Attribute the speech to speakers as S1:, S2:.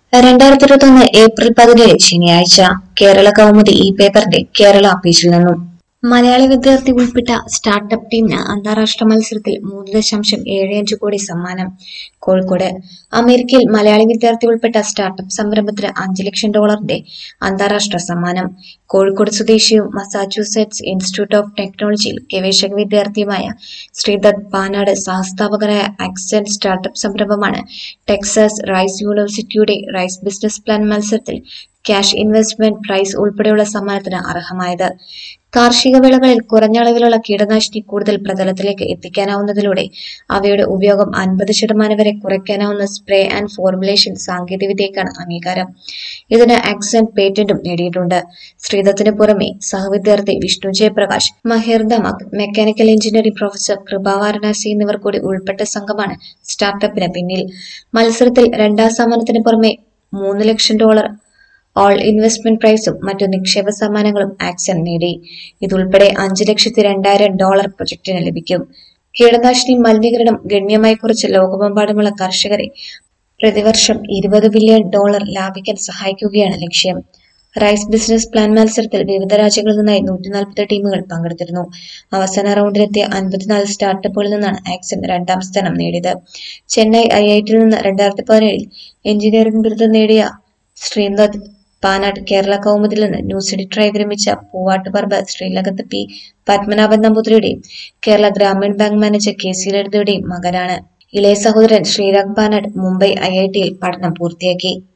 S1: രണ്ടായിരത്തി ഇരുപത്തൊന്ന് ഏപ്രിൽ പതിനേഴ് ശനിയാഴ്ച കേരള കൗമുദി ഈ പേപ്പറിന്റെ കേരള പേജിൽ നിന്നും മലയാളി വിദ്യാർത്ഥി ഉൾപ്പെട്ട സ്റ്റാർട്ടപ്പ് ടീമിന് അന്താരാഷ്ട്ര മത്സരത്തിൽ മൂന്ന് ദശാംശം ഏഴ് അഞ്ച് കോടി സമ്മാനം കോഴിക്കോട് അമേരിക്കയിൽ മലയാളി വിദ്യാർത്ഥി ഉൾപ്പെട്ട സ്റ്റാർട്ടപ്പ് സംരംഭത്തിന് അഞ്ച് ലക്ഷം ഡോളറിന്റെ അന്താരാഷ്ട്ര സമ്മാനം കോഴിക്കോട് സ്വദേശിയും മസാച്യൂസെറ്റ്സ് ഇൻസ്റ്റിറ്റ്യൂട്ട് ഓഫ് ടെക്നോളജിയിൽ ഗവേഷക വിദ്യാർത്ഥിയുമായ ശ്രീദത്ത് പാനാട് സഹസ്ഥാപകനായ ആക്സൻ സ്റ്റാർട്ടപ്പ് സംരംഭമാണ് ടെക്സാസ് റൈസ് യൂണിവേഴ്സിറ്റിയുടെ റൈസ് ബിസിനസ് പ്ലാൻ മത്സരത്തിൽ ക്യാഷ് ഇൻവെസ്റ്റ്മെന്റ് പ്രൈസ് ഉൾപ്പെടെയുള്ള സമ്മാനത്തിന് അർഹമായത് കാർഷിക വിളകളിൽ കുറഞ്ഞ അളവിലുള്ള കീടനാശിനി കൂടുതൽ പ്രതലത്തിലേക്ക് എത്തിക്കാനാവുന്നതിലൂടെ അവയുടെ ഉപയോഗം അൻപത് ശതമാനം വരെ കുറയ്ക്കാനാവുന്ന സ്പ്രേ ആൻഡ് ഫോർമുലേഷൻ സാങ്കേതികവിദ്യക്കാണ് അംഗീകാരം ഇതിന് ആക്സെന്റ് പേറ്റന്റും നേടിയിട്ടുണ്ട് ശ്രീദത്തിന് പുറമെ സഹവിദ്യാർത്ഥി Vishnu Jayaprakash Maher Damak mechanical engineering professor Kripa Varanasi എന്നിവർ കൂടി ഉൾപ്പെട്ട സംഘമാണ് സ്റ്റാർട്ടപ്പിന് പിന്നിൽ മത്സരത്തിൽ രണ്ടാം സമ്മാനത്തിന് പുറമെ മൂന്ന് ലക്ഷം ഡോളർ ഓൾ ഇൻവെസ്റ്റ്മെന്റ് പ്രൈസും മറ്റു നിക്ഷേപ സമ്മാനങ്ങളും ആക്സൺ നേടി ഇതുൾപ്പെടെ അഞ്ച് ലക്ഷത്തി രണ്ടായിരം ഡോളർ പ്രൊജക്ടിന് ലഭിക്കും കീടനാശിനി മലിനീകരണം ഗണ്യമായി കുറച്ച് ലോകമെമ്പാടുമുള്ള കർഷകരെ പ്രതിവർഷം ഇരുപത് ബില്യൺ ഡോളർ ലാഭിക്കാൻ സഹായിക്കുകയാണ് ലക്ഷ്യം റൈസ് ബിസിനസ് പ്ലാൻ മത്സരത്തിൽ വിവിധ രാജ്യങ്ങളിൽ നിന്നായി നൂറ്റി നാൽപ്പത് ടീമുകൾ പങ്കെടുത്തിരുന്നു അവസാന റൗണ്ടിലെത്തിയ അൻപത്തിനാല് സ്റ്റാർട്ടപ്പുകളിൽ നിന്നാണ് ആക്സൺ രണ്ടാം സ്ഥാനം നേടിയത് ചെന്നൈ ഐ ഐ ടിയിൽ നിന്ന് രണ്ടായിരത്തി പതിനേഴിൽ എഞ്ചിനീയറിംഗ് ബിരുദം നേടിയ ശ്രീനാഥ് പാനാട് കേരള കൗമുദിൽ നിന്ന് ന്യൂസ് എഡിറ്ററായി വിരമിച്ച പൂവാട്ടുപറമ്പ് ശ്രീലകത്ത് പി പത്മനാഭൻ നമ്പൂതിരിയുടെയും Kerala Gramin bank manager K C ലളിതയുടെയും മകനാണ് ഇളയ സഹോദരൻ ശ്രീരാഗ് പാനാട് മുംബൈ ഐ ഐ ടിയിൽ പഠനം പൂർത്തിയാക്കി